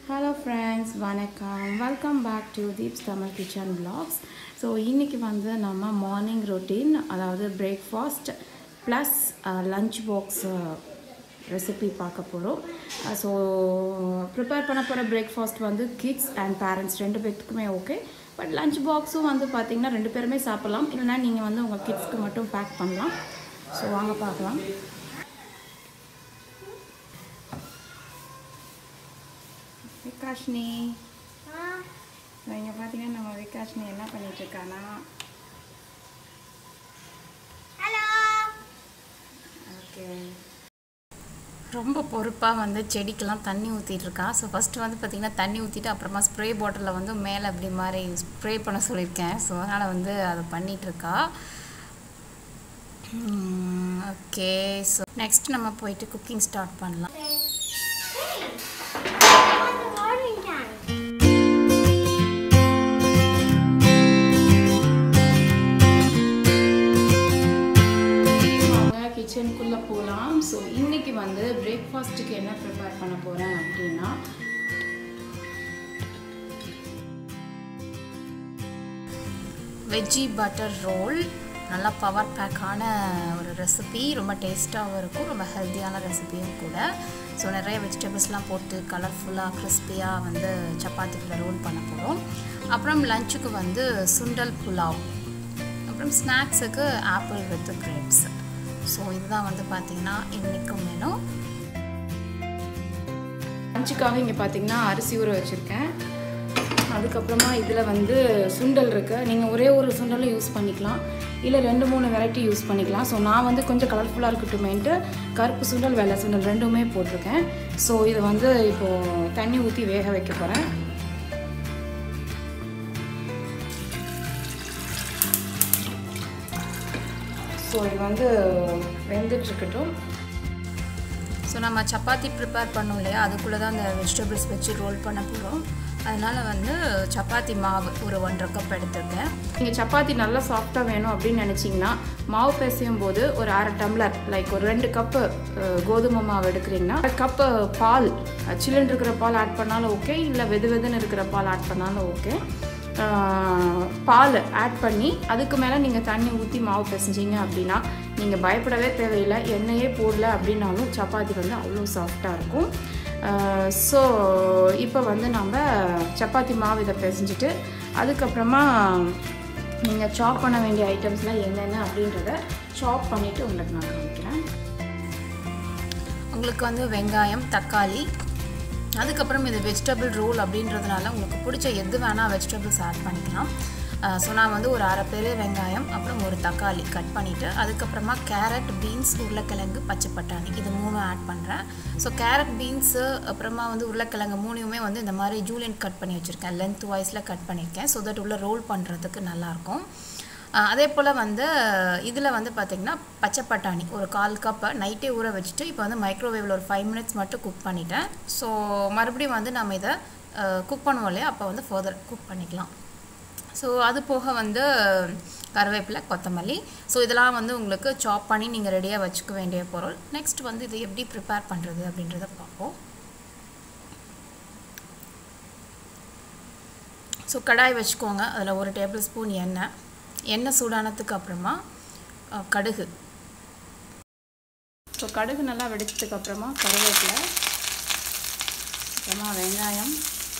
hello friends வணக்கம் welcome back to Deeps Tamil kitchen blogs so இன்றைக்கி வந்து நம்ம மார்னிங் ரொட்டீன் அதாவது breakfast plus lunch box recipe பார்க்க போகிறோம் ஸோ ப்ரிப்பேர் பண்ண போகிற பிரேக்ஃபாஸ்ட் வந்து கிட்ஸ் அண்ட் பேரண்ட்ஸ் ரெண்டு பேர்த்துக்குமே ஓகே பட் லஞ்ச் பாக்ஸும் வந்து பார்த்திங்கன்னா ரெண்டு பேருமே சாப்பிட்லாம் இல்லைனா நீங்கள் வந்து உங்கள் கிட்ஸ்க்கு மட்டும் பேக் பண்ணலாம் ஸோ வாங்க பார்க்கலாம் விகாஷ்னி இங்கே பார்த்தீங்கன்னா நம்ம விகாஷ்னி என்ன பண்ணிட்டு இருக்கானா ஓகே ரொம்ப பொறுப்பாக வந்து செடிக்கெல்லாம் தண்ணி ஊற்றிட்டு இருக்கா ஸோ ஃபஸ்ட்டு வந்து பார்த்திங்கன்னா தண்ணி ஊற்றிட்டு அப்புறமா ஸ்ப்ரே பாட்டிலில் வந்து மேலே அப்படி மாதிரி ஸ்ப்ரே பண்ண சொல்லியிருக்கேன் ஸோ அதனால் வந்து அதை பண்ணிகிட்ருக்கா ஓகே ஸோ நெக்ஸ்ட் நம்ம போயிட்டு குக்கிங் ஸ்டார்ட் பண்ணலாம் வாங்க கிச்சனுக்குள்ளே போகலாம் ஸோ இன்றைக்கி வந்து பிரேக்ஃபாஸ்ட்டுக்கு என்ன ப்ரிப்பேர் பண்ண போகிறேன் அப்படின்னா வெஜ்ஜி பட்டர் ரோல் நல்லா பவர் பேக்கான ஒரு ரெசிபி ரொம்ப டேஸ்ட்டாகவும் இருக்கும் ரொம்ப ஹெல்த்தியான ரெசிபியும் கூட ஸோ நிறைய வெஜிடபிள்ஸ்லாம் போட்டு கலர்ஃபுல்லாக கிறிஸ்பியாக வந்து சப்பாத்திக்குள்ளே ரோல் பண்ண போகிறோம் அப்புறம் லஞ்சுக்கு வந்து சுண்டல் புலாவ் அப்புறம் ஸ்நாக்ஸுக்கு ஆப்பிள் வித் கிரேப்ஸ் ஸோ இதுதான் வந்து பார்த்திங்கன்னா இன்றைக்கும் வேணும் லஞ்சுக்காக இங்கே பார்த்தீங்கன்னா அரிசி ஊற வச்சுருக்கேன் அதுக்கப்புறமா இதில் வந்து சுண்டல் இருக்குது நீங்கள் ஒரே ஒரு சுண்டலும் யூஸ் பண்ணிக்கலாம் இல்லை ரெண்டு மூணு வெரைட்டி யூஸ் பண்ணிக்கலாம் ஸோ நான் வந்து கொஞ்சம் கலர்ஃபுல்லாக இருக்கட்டுமேன்ட்டு கருப்பு சுண்டல் வெள்ளை சுண்டல் ரெண்டுமே போட்டிருக்கேன் ஸோ இது வந்து இப்போது தண்ணி ஊற்றி வேக வைக்க போகிறேன் ஸோ இது வந்து வெந்துட்டுருக்கட்டும் ஸோ நம்ம சப்பாத்தி ப்ரிப்பேர் பண்ணோம் இல்லையா அதுக்குள்ளே தான் அந்த வெஜிடபிள்ஸ் வச்சு ரோல் பண்ண போகிறோம் அதனால் வந்து சப்பாத்தி மாவு ஒரு ஒன்றரை கப் எடுத்துருக்கேன் நீங்கள் சப்பாத்தி நல்லா சாஃப்டாக வேணும் அப்படின்னு நினச்சிங்கன்னா மாவு பிசையும் போது ஒரு அரை டம்ளர் லைக் ஒரு ரெண்டு கப்பு கோதுமை மாவு எடுக்கிறீங்கன்னா அரை கப்பு பால் சில்லுன்னு இருக்கிற பால் ஆட் பண்ணாலும் ஓகே இல்லை வெது வெதுன்னு இருக்கிற பால் ஆட் பண்ணாலும் ஓகே பால் ஆட் பண்ணி அதுக்கு மேலே நீங்கள் தண்ணி ஊற்றி மாவு பிசைஞ்சிங்க அப்படின்னா நீங்கள் பயப்படவே தேவையில்லை எண்ணெயே போடல அப்படின்னாலும் சப்பாத்தி வந்து அவ்வளோ சாஃப்டாக இருக்கும் ஸோ இப்போ வந்து நம்ம சப்பாத்தி மாவு இதை பிசைஞ்சிட்டு அதுக்கப்புறமா நீங்கள் சாப் பண்ண வேண்டிய ஐட்டம்ஸ்லாம் என்னென்ன அப்படின்றத சாப் பண்ணிவிட்டு உங்களுக்கு நான் காமிக்கிறேன் உங்களுக்கு வந்து வெங்காயம் தக்காளி அதுக்கப்புறம் இது வெஜிடபிள் ரோல் அப்படின்றதுனால உங்களுக்கு பிடிச்ச எது வேணால் வெஜிடபிள்ஸ் ஆட் பண்ணிக்கலாம் ஸோ நான் வந்து ஒரு அரை பெரிய வெங்காயம் அப்புறம் ஒரு தக்காளி கட் பண்ணிவிட்டு அதுக்கப்புறமா கேரட் பீன்ஸ் உருளைக்கிழங்கு பச்சை பட்டாணி இது மூணும் ஆட் பண்ணுறேன் ஸோ கேரட் பீன்ஸு அப்புறமா வந்து உருளைக்கிழங்கு மூணையுமே வந்து இந்த மாதிரி ஜூலியன் கட் பண்ணி வச்சுருக்கேன் லென்த் வைஸில் கட் பண்ணியிருக்கேன் ஸோ தட் உள்ள ரோல் பண்ணுறதுக்கு நல்லாயிருக்கும் அதே போல் வந்து இதில் வந்து பார்த்திங்கன்னா பச்சை பட்டாணி ஒரு கால் கப்பை நைட்டே ஊற வச்சுட்டு இப்போ வந்து மைக்ரோவேவில் ஒரு ஃபைவ் மினிட்ஸ் மட்டும் குக் பண்ணிட்டேன் ஸோ மறுபடியும் வந்து நம்ம இதை குக் பண்ணுவோம் இல்லையா அப்போ வந்து ஃபர்தர் குக் பண்ணிக்கலாம் ஸோ அது போக வந்து கருவேப்பிலை கொத்தமல்லி ஸோ இதெல்லாம் வந்து உங்களுக்கு சாப் பண்ணி நீங்கள் ரெடியாக வச்சுக்க வேண்டிய பொருள் நெக்ஸ்ட் வந்து இதை எப்படி ப்ரிப்பேர் பண்ணுறது அப்படின்றத பார்ப்போம் ஸோ கடாய் வச்சுக்கோங்க அதில் ஒரு டேபிள் ஸ்பூன் எண்ணெய் எண்ணெய் சூடானதுக்கு அப்புறமா கடுகு ஸோ கடுகு நல்லா வெடிச்சதுக்கு அப்புறமா கருவேப்பிலை அப்புறமா வெங்காயம்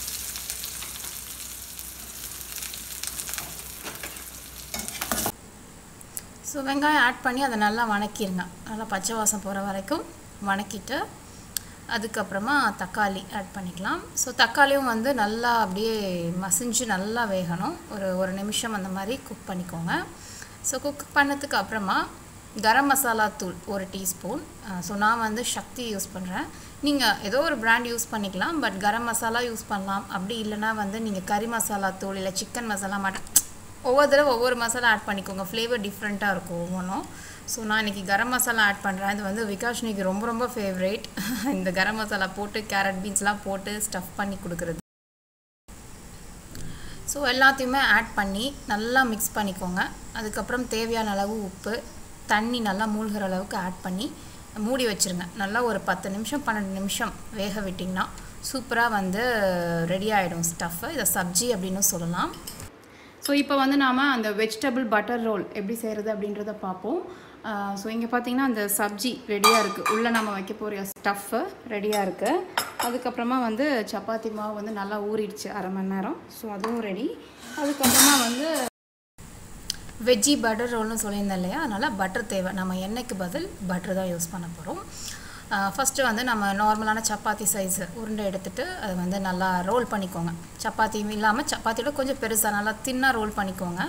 ஸோ வெங்காயம் ஆட் பண்ணி அதை நல்லா வணக்கிடுங்க நல்லா பச்சை வாசம் போகிற வரைக்கும் வணக்கிட்டு அதுக்கப்புறமா தக்காளி ஆட் பண்ணிக்கலாம் ஸோ தக்காளியும் வந்து நல்லா அப்படியே மசிஞ்சு நல்லா வேகணும் ஒரு ஒரு நிமிஷம் அந்த மாதிரி குக் பண்ணிக்கோங்க ஸோ குக் பண்ணதுக்கு அப்புறமா கரம் மசாலா தூள் ஒரு டீஸ்பூன் ஸோ நான் வந்து சக்தி யூஸ் பண்ணுறேன் நீங்கள் ஏதோ ஒரு பிராண்ட் யூஸ் பண்ணிக்கலாம் பட் கரம் மசாலா யூஸ் பண்ணலாம் அப்படி இல்லைனா வந்து நீங்கள் கறி மசாலா தூள் இல்லை சிக்கன் மசாலா மட்டன் ஒவ்வொரு தடவை ஒவ்வொரு மசாலா ஆட் பண்ணிக்கோங்க ஃப்ளேவர் டிஃப்ரெண்ட்டாக இருக்கும் ஒவ்வொன்றும் ஸோ நான் இன்றைக்கி கரம் மசாலா ஆட் பண்ணுறேன் இது வந்து விகாஷ்னிக்கு ரொம்ப ரொம்ப ஃபேவரேட் இந்த கரம் மசாலா போட்டு கேரட் பீன்ஸ்லாம் போட்டு ஸ்டஃப் பண்ணி கொடுக்குறது ஸோ எல்லாத்தையுமே ஆட் பண்ணி நல்லா மிக்ஸ் பண்ணிக்கோங்க அதுக்கப்புறம் தேவையான அளவு உப்பு தண்ணி நல்லா மூழ்கிற அளவுக்கு ஆட் பண்ணி மூடி வச்சுருங்க நல்லா ஒரு பத்து நிமிஷம் பன்னெண்டு நிமிஷம் வேக விட்டிங்கன்னா சூப்பராக வந்து ரெடி ஆகிடும் ஸ்டஃப்பு இதை சப்ஜி அப்படின்னு சொல்லலாம் ஸோ இப்போ வந்து நாம் அந்த வெஜிடபிள் பட்டர் ரோல் எப்படி செய்கிறது அப்படின்றத பார்ப்போம் ஸோ இங்கே பார்த்தீங்கன்னா அந்த சப்ஜி ரெடியாக இருக்குது உள்ளே நம்ம வைக்க போகிற ஸ்டஃப்பு ரெடியாக இருக்குது அதுக்கப்புறமா வந்து சப்பாத்தி மாவு வந்து நல்லா ஊறிடுச்சு அரை மணி நேரம் ஸோ அதுவும் ரெடி அதுக்கப்புறமா வந்து வெஜ்ஜி பட்டர் ரோல்னு சொல்லியிருந்தேன் இல்லையா அதனால் பட்டர் தேவை நம்ம எண்ணெய்க்கு பதில் பட்டர் தான் யூஸ் பண்ண போகிறோம் ஃபஸ்ட்டு வந்து நம்ம நார்மலான சப்பாத்தி சைஸு உருண்டை எடுத்துகிட்டு அதை வந்து நல்லா ரோல் பண்ணிக்கோங்க சப்பாத்தி இல்லாமல் சப்பாத்தியோட கொஞ்சம் பெருசாக நல்லா தின்னாக ரோல் பண்ணிக்கோங்க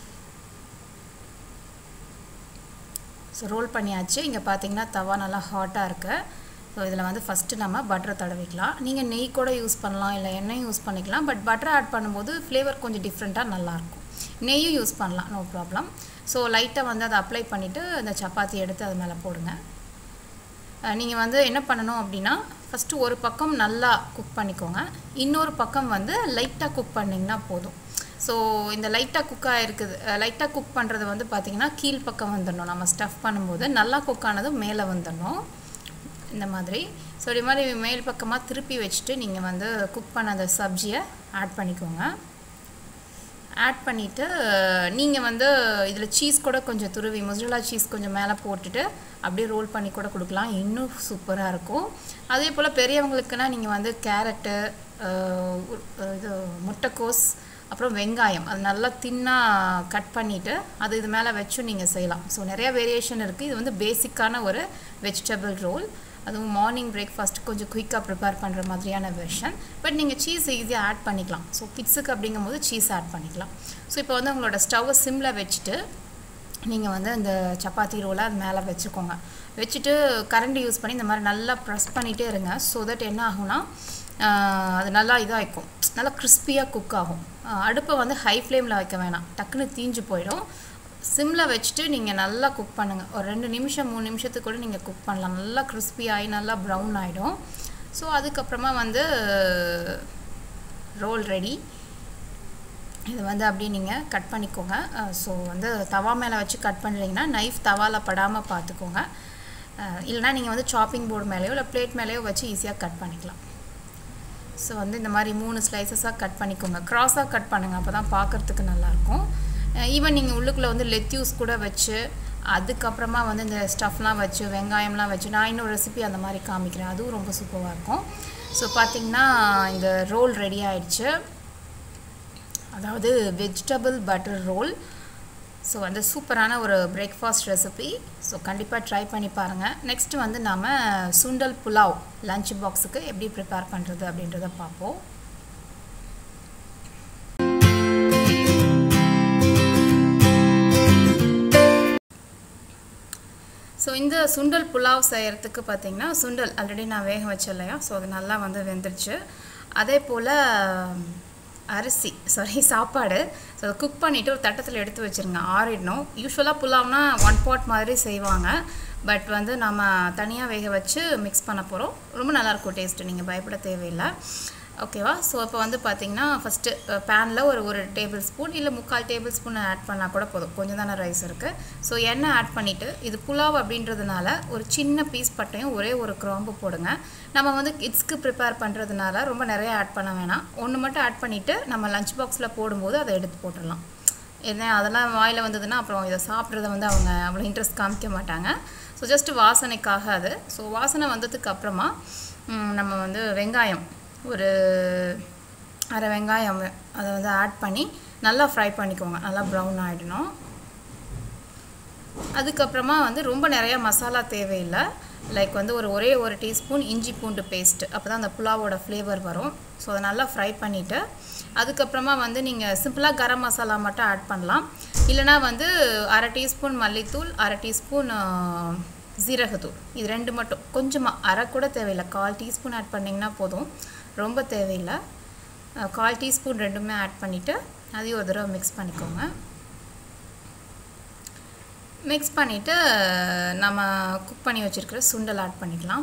ஸோ ரோல் பண்ணியாச்சு இங்கே பார்த்தீங்கன்னா தவா நல்லா ஹாட்டாக இருக்குது ஸோ இதில் வந்து ஃபஸ்ட்டு நம்ம பட்டரை தடவிக்கலாம் நீங்கள் நெய் கூட யூஸ் பண்ணலாம் இல்லை எண்ணெயும் யூஸ் பண்ணிக்கலாம் பட் பட்டர் ஆட் பண்ணும்போது ஃப்ளேவர் கொஞ்சம் டிஃப்ரெண்ட்டாக நல்லாயிருக்கும் நெய்யும் யூஸ் பண்ணலாம் நோ ப்ராப்ளம் ஸோ லைட்டாக வந்து அதை அப்ளை பண்ணிவிட்டு அந்த சப்பாத்தி எடுத்து அது மேலே போடுங்க நீங்கள் வந்து என்ன பண்ணணும் அப்படின்னா ஃபஸ்ட்டு ஒரு பக்கம் நல்லா குக் பண்ணிக்கோங்க இன்னொரு பக்கம் வந்து லைட்டாக குக் பண்ணிங்கன்னா போதும் ஸோ இந்த லைட்டாக குக்காக இருக்குது லைட்டாக குக் பண்ணுறது வந்து பார்த்திங்கன்னா கீழ் பக்கம் வந்துடணும் நம்ம ஸ்டஃப் பண்ணும்போது நல்லா குக் ஆனதும் மேலே வந்துடணும் இந்த மாதிரி ஸோ இது மாதிரி மேல் பக்கமாக திருப்பி வச்சுட்டு நீங்கள் வந்து குக் பண்ண அந்த சப்ஜியை ஆட் பண்ணிக்கோங்க ஆட் பண்ணிவிட்டு நீங்கள் வந்து இதில் சீஸ் கூட கொஞ்சம் துருவி முஸ்ரலா சீஸ் கொஞ்சம் மேலே போட்டுட்டு அப்படியே ரோல் பண்ணி கூட கொடுக்கலாம் இன்னும் சூப்பராக இருக்கும் அதே போல் பெரியவங்களுக்குன்னா நீங்கள் வந்து கேரட்டு இது முட்டைக்கோஸ் அப்புறம் வெங்காயம் அது நல்லா தின்னாக கட் பண்ணிவிட்டு அது இது மேலே வச்சும் நீங்கள் செய்யலாம் ஸோ நிறையா வேரியேஷன் இருக்குது இது வந்து பேசிக்கான ஒரு வெஜிடபிள் ரோல் அதுவும் மார்னிங் பிரேக்ஃபாஸ்ட் கொஞ்சம் குயிக்காக ப்ரிப்பேர் பண்ணுற மாதிரியான வெர்ஷன் பட் நீங்கள் சீஸ் ஈஸியாக ஆட் பண்ணிக்கலாம் ஸோ கிட்ஸுக்கு அப்படிங்கும்போது சீஸ் ஆட் பண்ணிக்கலாம் ஸோ இப்போ வந்து உங்களோட ஸ்டவ்வை சிம்மில் வச்சுட்டு நீங்கள் வந்து இந்த சப்பாத்தி ரோலை அது மேலே வச்சுக்கோங்க வச்சுட்டு கரண்ட் யூஸ் பண்ணி இந்த மாதிரி நல்லா ப்ரெஸ் பண்ணிகிட்டே இருங்க ஸோ தட் என்ன ஆகும்னா அது நல்லா இதாகிக்கும் நல்லா கிறிஸ்பியாக குக் ஆகும் அடுப்பை வந்து ஹை ஃப்ளேமில் வைக்க வேணாம் டக்குன்னு தீஞ்சு போயிடும் சிம்மில் வச்சுட்டு நீங்கள் நல்லா குக் பண்ணுங்கள் ஒரு ரெண்டு நிமிஷம் மூணு நிமிஷத்துக்கு கூட நீங்கள் குக் பண்ணலாம் நல்லா கிறிஸ்பி ஆகி நல்லா ப்ரௌன் ஆகிடும் ஸோ அதுக்கப்புறமா வந்து ரோல் ரெடி இது வந்து அப்படியே நீங்கள் கட் பண்ணிக்கோங்க ஸோ வந்து தவா மேலே வச்சு கட் பண்ணுறீங்கன்னா நைஃப் தவாவில் படாமல் பார்த்துக்கோங்க இல்லைனா நீங்கள் வந்து சாப்பிங் போர்டு மேலேயோ இல்லை பிளேட் மேலேயோ வச்சு ஈஸியாக கட் பண்ணிக்கலாம் ஸோ வந்து இந்த மாதிரி மூணு ஸ்லைசஸாக கட் பண்ணிக்கோங்க க்ராஸாக கட் பண்ணுங்கள் அப்போ தான் பார்க்குறதுக்கு நல்லாயிருக்கும் ஈவன் நீங்கள் உள்ளுக்குள்ளே வந்து லெத்யூஸ் கூட வச்சு அதுக்கப்புறமா வந்து இந்த ஸ்டஃப்லாம் வச்சு வெங்காயம்லாம் வச்சு நான் இன்னொரு ரெசிபி அந்த மாதிரி காமிக்கிறேன் அதுவும் ரொம்ப சூப்பராக இருக்கும் ஸோ பார்த்திங்கன்னா இந்த ரோல் ரெடி ஆயிடுச்சு அதாவது வெஜிடபிள் பட்டர் ரோல் ஸோ வந்து சூப்பரான ஒரு பிரேக்ஃபாஸ்ட் ரெசிபி ஸோ கண்டிப்பாக ட்ரை பண்ணி பாருங்கள் நெக்ஸ்ட்டு வந்து நாம் சுண்டல் புலாவ் லஞ்ச் பாக்ஸுக்கு எப்படி ப்ரிப்பேர் பண்ணுறது அப்படின்றத பார்ப்போம் ஸோ இந்த சுண்டல் புலாவ் செய்கிறதுக்கு பார்த்திங்கன்னா சுண்டல் ஆல்ரெடி நான் வேக வச்சேன் இல்லையா ஸோ அது நல்லா வந்து வெந்துருச்சு அதே போல் அரிசி சாரி சாப்பாடு ஸோ அதை குக் பண்ணிவிட்டு ஒரு தட்டத்தில் எடுத்து வச்சுருங்க ஆறிடணும் யூஸ்வலாக புலாவ்னா ஒன் பாட் மாதிரி செய்வாங்க பட் வந்து நம்ம தனியாக வேக வச்சு மிக்ஸ் பண்ண போகிறோம் ரொம்ப நல்லாயிருக்கும் டேஸ்ட்டு நீங்கள் பயப்பட தேவையில்லை ஓகேவா ஸோ இப்போ வந்து பார்த்திங்கன்னா ஃபஸ்ட்டு பேனில் ஒரு ஒரு டேபிள் ஸ்பூன் இல்லை முக்கால் டேபிள் ஸ்பூன் ஆட் பண்ணால் கூட போதும் கொஞ்சம் தானே ரைஸ் இருக்குது ஸோ எண்ணெய் ஆட் பண்ணிவிட்டு இது புலாவ் அப்படின்றதுனால ஒரு சின்ன பீஸ் பட்டையும் ஒரே ஒரு கிராம்பு போடுங்க நம்ம வந்து கிட்ஸ்க்கு ப்ரிப்பேர் பண்ணுறதுனால ரொம்ப நிறைய ஆட் பண்ண வேணாம் ஒன்று மட்டும் ஆட் பண்ணிவிட்டு நம்ம லஞ்ச் பாக்ஸில் போடும்போது அதை எடுத்து போட்டுடலாம் என்ன அதெல்லாம் வாயில் வந்ததுன்னா அப்புறம் இதை சாப்பிட்றத வந்து அவங்க அவ்வளோ இன்ட்ரெஸ்ட் காமிக்க மாட்டாங்க ஸோ ஜஸ்ட்டு வாசனைக்காக அது ஸோ வாசனை வந்ததுக்கு அப்புறமா நம்ம வந்து வெங்காயம் ஒரு அரை வெங்காயம் அதை வந்து ஆட் பண்ணி நல்லா ஃப்ரை பண்ணிக்கோங்க நல்லா ப்ரௌன் ஆகிடணும் அதுக்கப்புறமா வந்து ரொம்ப நிறையா மசாலா தேவையில்லை லைக் வந்து ஒரு ஒரே ஒரு டீஸ்பூன் இஞ்சி பூண்டு பேஸ்ட் அப்போ தான் அந்த புலாவோட ஃப்ளேவர் வரும் ஸோ அதை நல்லா ஃப்ரை பண்ணிவிட்டு அதுக்கப்புறமா வந்து நீங்கள் சிம்பிளாக கரம் மசாலா மட்டும் ஆட் பண்ணலாம் இல்லைனா வந்து அரை டீஸ்பூன் மல்லித்தூள் அரை டீஸ்பூன் ஜீரகத்தூள் இது ரெண்டு மட்டும் கொஞ்சமாக அரை கூட தேவையில்லை கால் டீஸ்பூன் ஆட் பண்ணிங்கன்னா போதும் ரொம்ப தேவையில்லை கால் டீஸ்பூன் ரெண்டுமே ஆட் பண்ணிவிட்டு அதையும் ஒரு தடவை மிக்ஸ் பண்ணிக்கோங்க மிக்ஸ் பண்ணிவிட்டு நம்ம குக் பண்ணி வச்சுருக்கிற சுண்டல் ஆட் பண்ணிக்கலாம்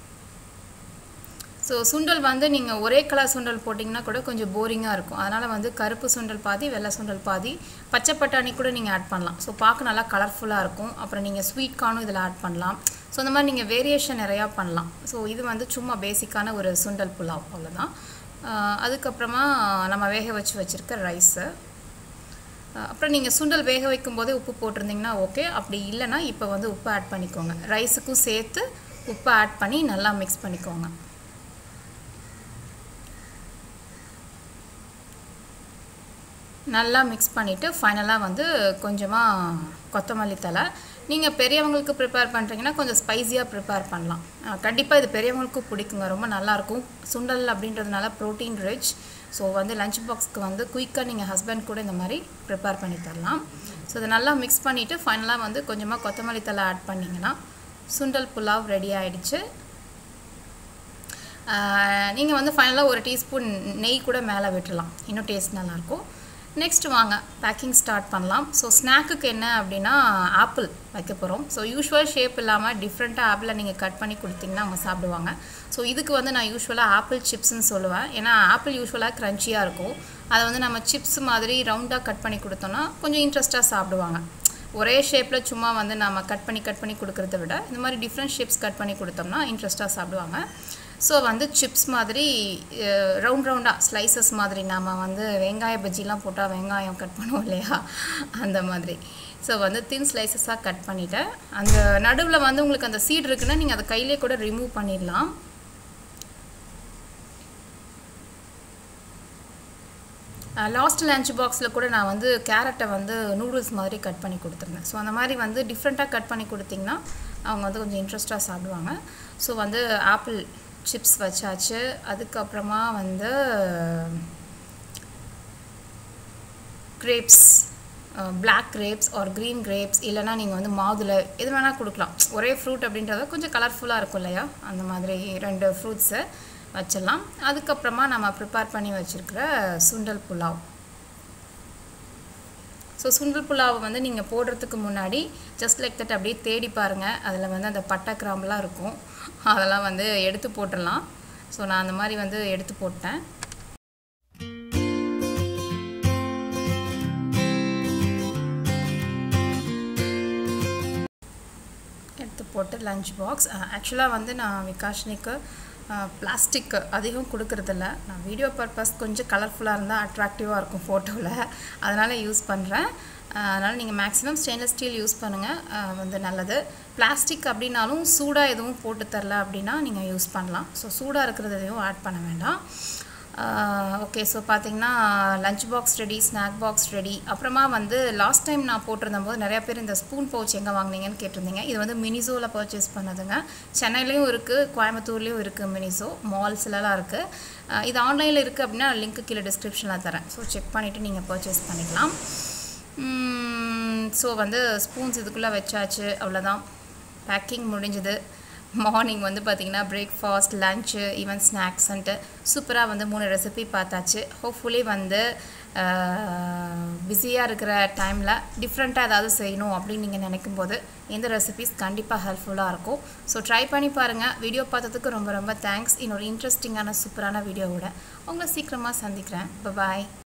ஸோ சுண்டல் வந்து நீங்கள் ஒரே கலர் சுண்டல் போட்டிங்கன்னா கூட கொஞ்சம் போரிங்காக இருக்கும் அதனால் வந்து கருப்பு சுண்டல் பாதி வெள்ளை சுண்டல் பாதி பச்சை பட்டாணி கூட நீங்கள் ஆட் பண்ணலாம் ஸோ பார்க்க நல்லா கலர்ஃபுல்லாக இருக்கும் அப்புறம் நீங்கள் ஸ்வீட் கார்னும் இதில் ஆட் பண்ணலாம் ஸோ அந்த மாதிரி நீங்கள் வேரியேஷன் நிறையா பண்ணலாம் ஸோ இது வந்து சும்மா பேசிக்கான ஒரு சுண்டல் புலாவ் அவ்வளோதான் ஆஹ் அதுக்கப்புறமா நம்ம வேக வச்சு வச்சுருக்க ரைஸு அப்புறம் நீங்கள் சுண்டல் வேக வைக்கும் போதே உப்பு போட்டிருந்தீங்கன்னா ஓகே அப்படி இல்லைன்னா இப்போ வந்து உப்பு ஆட் பண்ணிக்கோங்க ரைஸுக்கும் சேர்த்து உப்பு ஆட் பண்ணி நல்லா மிக்ஸ் பண்ணிக்கோங்க நல்லா மிக்ஸ் பண்ணிவிட்டு ஃபைனலாக வந்து கொஞ்சமாக கொத்தமல்லி தலை நீங்கள் பெரியவங்களுக்கு ப்ரிப்பேர் பண்ணுறீங்கன்னா கொஞ்சம் ஸ்பைஸியாக ப்ரிப்பேர் பண்ணலாம் கண்டிப்பாக இது பெரியவங்களுக்கும் பிடிக்குங்க ரொம்ப நல்லாயிருக்கும் சுண்டல் அப்படின்றதுனால ப்ரோட்டீன் ரிச் ஸோ வந்து லஞ்ச் பாக்ஸ்க்கு வந்து குயிக்காக நீங்கள் ஹஸ்பண்ட் கூட இந்த மாதிரி ப்ரிப்பேர் பண்ணி தரலாம் ஸோ இதை நல்லா மிக்ஸ் பண்ணிவிட்டு ஃபைனலாக வந்து கொஞ்சமாக கொத்தமல்லி தலை ஆட் பண்ணிங்கன்னா சுண்டல் புலாவ் ரெடி ஆகிடுச்சு நீங்கள் வந்து ஃபைனலாக ஒரு டீஸ்பூன் நெய் கூட மேலே விட்டுறலாம் இன்னும் டேஸ்ட் நல்லாயிருக்கும் நெக்ஸ்ட் வாங்க பேக்கிங் ஸ்டார்ட் பண்ணலாம் ஸோ ஸ்நாக்குக்கு என்ன அப்படின்னா ஆப்பிள் வைக்க போகிறோம் ஸோ யூஸ்வல் ஷேப் இல்லாமல் டிஃப்ரெண்ட்டாக ஆப்பிளை நீங்கள் கட் பண்ணி கொடுத்தீங்கன்னா அவங்க சாப்பிடுவாங்க ஸோ இதுக்கு வந்து நான் யூஸ்வலாக ஆப்பிள் சிப்ஸ்ன்னு சொல்லுவேன் ஏன்னா ஆப்பிள் யூஸ்வலாக க்ரன்ச்சியாக இருக்கும் அதை வந்து நம்ம சிப்ஸ் மாதிரி ரவுண்டாக கட் பண்ணி கொடுத்தோன்னா கொஞ்சம் இன்ட்ரெஸ்ட்டாக சாப்பிடுவாங்க ஒரே ஷேப்பில் சும்மா வந்து நம்ம கட் பண்ணி கட் பண்ணி கொடுக்குறத விட இந்த மாதிரி டிஃப்ரெண்ட் ஷேப்ஸ் கட் பண்ணி கொடுத்தோம்னா இன்ட்ரெஸ்ட்டாக சாப்பிடுவாங்க ஸோ வந்து சிப்ஸ் மாதிரி ரவுண்ட் ரவுண்டாக ஸ்லைசஸ் மாதிரி நாம் வந்து வெங்காய பஜ்ஜிலாம் போட்டால் வெங்காயம் கட் பண்ணுவோம் இல்லையா அந்த மாதிரி ஸோ வந்து தின் ஸ்லைசஸாக கட் பண்ணிவிட்டேன் அந்த நடுவில் வந்து உங்களுக்கு அந்த சீட் இருக்குன்னா நீங்கள் அதை கையிலே கூட ரிமூவ் பண்ணிடலாம் லாஸ்ட் லஞ்ச் பாக்ஸில் கூட நான் வந்து கேரட்டை வந்து நூடுல்ஸ் மாதிரி கட் பண்ணி கொடுத்துருந்தேன் ஸோ அந்த மாதிரி வந்து டிஃப்ரெண்ட்டாக கட் பண்ணி கொடுத்திங்கன்னா அவங்க வந்து கொஞ்சம் இன்ட்ரெஸ்ட்டாக சாப்பிடுவாங்க ஸோ வந்து ஆப்பிள் சிப்ஸ் வச்சாச்சு அதுக்கப்புறமா வந்து grapes black grapes or green grapes இல்லைனா நீங்கள் வந்து மாதுளை எது வேணால் கொடுக்கலாம் ஒரே ஃப்ரூட் அப்படின்றத கொஞ்சம் கலர்ஃபுல்லாக இருக்கும் இல்லையா அந்த மாதிரி ரெண்டு ஃப்ரூட்ஸை வச்சிடலாம் அதுக்கப்புறமா நம்ம ப்ரிப்பேர் பண்ணி வச்சுருக்கிற சுண்டல் புலாவ் ஸோ சுண்டல் புலாவை வந்து நீங்கள் போடுறதுக்கு முன்னாடி ஜஸ்ட் லைக் தட் அப்படியே தேடி பாருங்கள் அதில் வந்து அந்த பட்டை கிராம்பெலாம் இருக்கும் அதெல்லாம் வந்து எடுத்து போட்டுடலாம் ஸோ நான் அந்த மாதிரி வந்து எடுத்து போட்டேன் எடுத்து போட்டு லஞ்ச் பாக்ஸ் ஆக்சுவலாக வந்து நான் விகாஷ்னிக்கு பிளாஸ்டிக் அதிகம் கொடுக்கறதில்ல நான் வீடியோ பர்பஸ் கொஞ்சம் கலர்ஃபுல்லாக இருந்தால் அட்ராக்டிவாக இருக்கும் ஃபோட்டோவில் அதனால் யூஸ் பண்ணுறேன் அதனால் நீங்கள் மேக்ஸிமம் ஸ்டெயின்லெஸ் ஸ்டீல் யூஸ் பண்ணுங்கள் வந்து நல்லது பிளாஸ்டிக் அப்படின்னாலும் சூடாக எதுவும் போட்டு தரல அப்படின்னா நீங்கள் யூஸ் பண்ணலாம் ஸோ சூடாக இருக்கிறது எதுவும் ஆட் பண்ண வேண்டாம் ஓகே ஸோ பார்த்தீங்கன்னா lunch box ready snack box ready அப்புறமா வந்து லாஸ்ட் டைம் நான் போட்டிருந்த போது நிறையா பேர் இந்த ஸ்பூன் பவுச் எங்கே வாங்கினீங்கன்னு கேட்டிருந்தீங்க இது வந்து மினிசோவில் பர்ச்சேஸ் பண்ணதுங்க சென்னையிலையும் இருக்குது கோயம்புத்தூர்லேயும் இருக்குது மினிசோ மால்ஸ்லலாம் இருக்குது இது ஆன்லைனில் இருக்குது அப்படின்னா லிங்க் கீழே டிஸ்கிரிப்ஷனில் தரேன் ஸோ செக் பண்ணிவிட்டு நீங்கள் பர்ச்சேஸ் பண்ணிக்கலாம் ஸோ வந்து ஸ்பூன்ஸ் இதுக்குள்ளே வச்சாச்சு அவ்வளோதான் பேக்கிங் முடிஞ்சுது மார்னிங் வந்து பார்த்திங்கன்னா பிரேக்ஃபாஸ்ட் லஞ்சு ஈவன் ஸ்நாக்ஸ்ன்ட்டு சூப்பராக வந்து மூணு ரெசிபி பார்த்தாச்சு ஹோப்ஃபுல்லி வந்து பிஸியாக இருக்கிற டைமில் டிஃப்ரெண்ட்டாக ஏதாவது செய்யணும் அப்படின்னு நீங்கள் நினைக்கும் போது இந்த ரெசிபிஸ் கண்டிப்பாக ஹெல்ப்ஃபுல்லாக இருக்கும் ஸோ ட்ரை பண்ணி பாருங்கள் வீடியோ பார்த்ததுக்கு ரொம்ப ரொம்ப தேங்க்ஸ் இன்னொரு இன்ட்ரெஸ்டிங்கான சூப்பரான வீடியோவோட உங்களை சீக்கிரமாக சந்திக்கிறேன் பாய்